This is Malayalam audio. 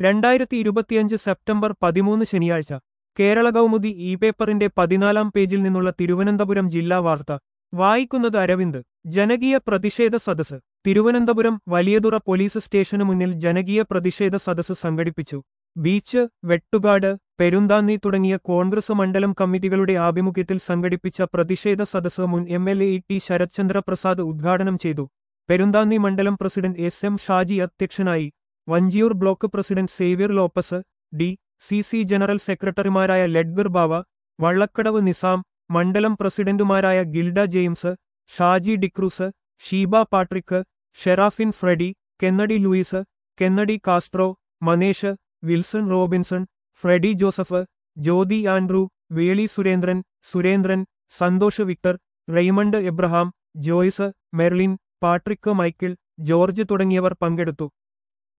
രണ്ടായിരത്തി ഇരുപത്തിയഞ്ച് സെപ്റ്റംബർ പതിമൂന്ന് ശനിയാഴ്ച കേരള കൗമുദി ഇ പേപ്പറിന്റെ പതിനാലാം പേജിൽ നിന്നുള്ള തിരുവനന്തപുരം ജില്ലാ വാർത്ത വായിക്കുന്നത് അരവിന്ദ് ജനകീയ പ്രതിഷേധ സദസ് തിരുവനന്തപുരം വലിയതുറ പോലീസ് സ്റ്റേഷനു മുന്നിൽ ജനകീയ പ്രതിഷേധ സദസ് സംഘടിപ്പിച്ചു ബീച്ച് വെട്ടുകാട് പെരുന്താന്നി തുടങ്ങിയ കോൺഗ്രസ് മണ്ഡലം കമ്മിറ്റികളുടെ ആഭിമുഖ്യത്തിൽ സംഘടിപ്പിച്ച പ്രതിഷേധ സദസ് മുൻ M L A T Sarathchandra Prasad ഉദ്ഘാടനം ചെയ്തു പെരുന്താന്നി മണ്ഡലം പ്രസിഡന്റ് എസ് എം ഷാജി അധ്യക്ഷനായി Vanchiyoor block president Xavier Lopez D C C general സെക്രട്ടറിമാരായ ലെഡ്ഗർ ബാവ വള്ളക്കടവ് നിസാം മണ്ഡലം പ്രസിഡന്റുമാരായ Gilda James Shaji D'Cruz Sheeba Patrick Seraphin Freddy Kennedy Louis Kennedy Castro Manesh Wilson Robinson Freddy Joseph Jyothi Andrew Veli Surendran Surendran Santhosh Victor Raymond Abraham Joyce Merlin Patrick Michael George തുടങ്ങിയവർ പങ്കെടുത്തു